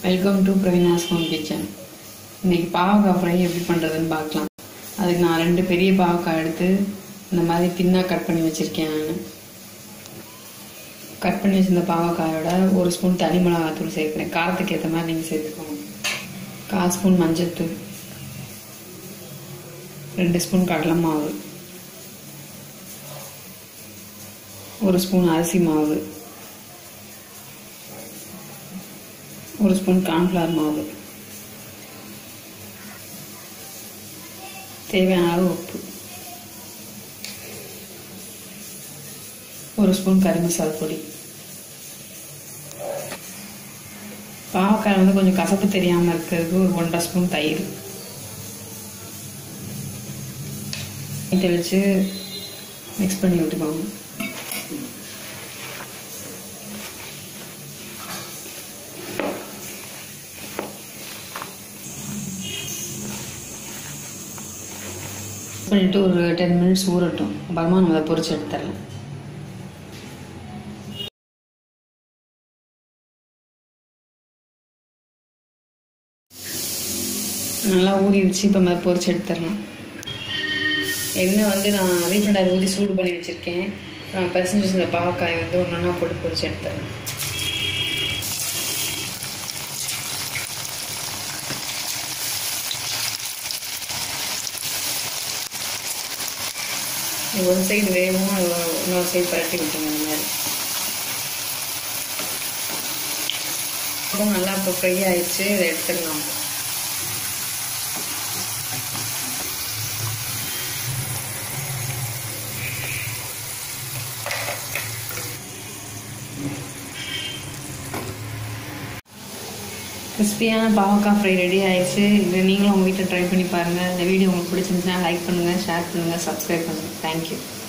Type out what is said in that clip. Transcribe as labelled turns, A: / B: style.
A: welcome to Praveena's home kitchen இன்னைக்கு பாவக்காய் fry எப்படி பண்ணுறதுன்னு பார்க்கலாம் அதுக்கு நான் ரெண்டு பெரிய பாவக்காய் எடுத்து இந்த மாதிரி தின்னாக கட் பண்ணி வச்சுருக்கேன் நான் கட் பண்ணி வச்சிருந்த பாவக்காயோட ஒரு ஸ்பூன் தனி மிளகாத்தூள் சேர்க்குறேன் காரத்துக்கு ஏற்ற மாதிரி நீங்கள் சேர்த்துக்கோங்க கால் ஸ்பூன் மஞ்சள்தூள் ரெண்டு ஸ்பூன் கடலை மாவு ஒரு ஸ்பூன் அரிசி மாவு ஒரு ஸ்பூன் கார்ன்ஃப்ளவர் மாவு தேவையான அளவு உப்பு ஒரு ஸ்பூன் கறி மசாலா பொடி பாவக்காய் வந்து கொஞ்சம் கசப்பு தெரியாமல் இருக்கிறதுக்கு ஒரு ஒன்றரை ஸ்பூன் தயிர் இதை வச்சு மிக்ஸ் பண்ணி விட்டுக்கோங்க பண்ணிட்டு ஒரு டென் மினிட்ஸ் ஊறட்டும் அப்புறமா நம்ம அதை பொரிச்சு எடுத்துடலாம் நல்லா ஊறிடுச்சு இப்போ நம்ம பொரிச்சு எடுத்துடலாம் எண்ணெய் வந்து நான் ரீஃபண்ட் ஊற்றி சூடு பண்ணி வச்சுருக்கேன் நான் பறிச்சு வச்சிருந்த பாவக்காய் வந்து ஒன்று ஒன்றா போட்டு பொரிச்சு எடுத்துடலாம் ஒரு சைடு வேகும் இன்னொரு சைடு பரட்டி விட்டுருங்க இந்த மாதிரி அப்புறம் நல்லா இப்போ ஃப்ரை ஆயிடுச்சு இதை எடுத்துடலாம் கிறிஸ்பியான பாவக்காய் ஃப்ரை ரெடி ஆயிடுச்சு இது நீங்களும் உங்கள் வீட்டில் ட்ரை பண்ணி பாருங்கள் இந்த வீடியோ உங்களுக்கு பிடிச்சிருந்துச்சுன்னா லைக் பண்ணுங்கள் ஷேர் பண்ணுங்கள் சப்ஸ்கிரைப் பண்ணுங்கள் தேங்க்யூ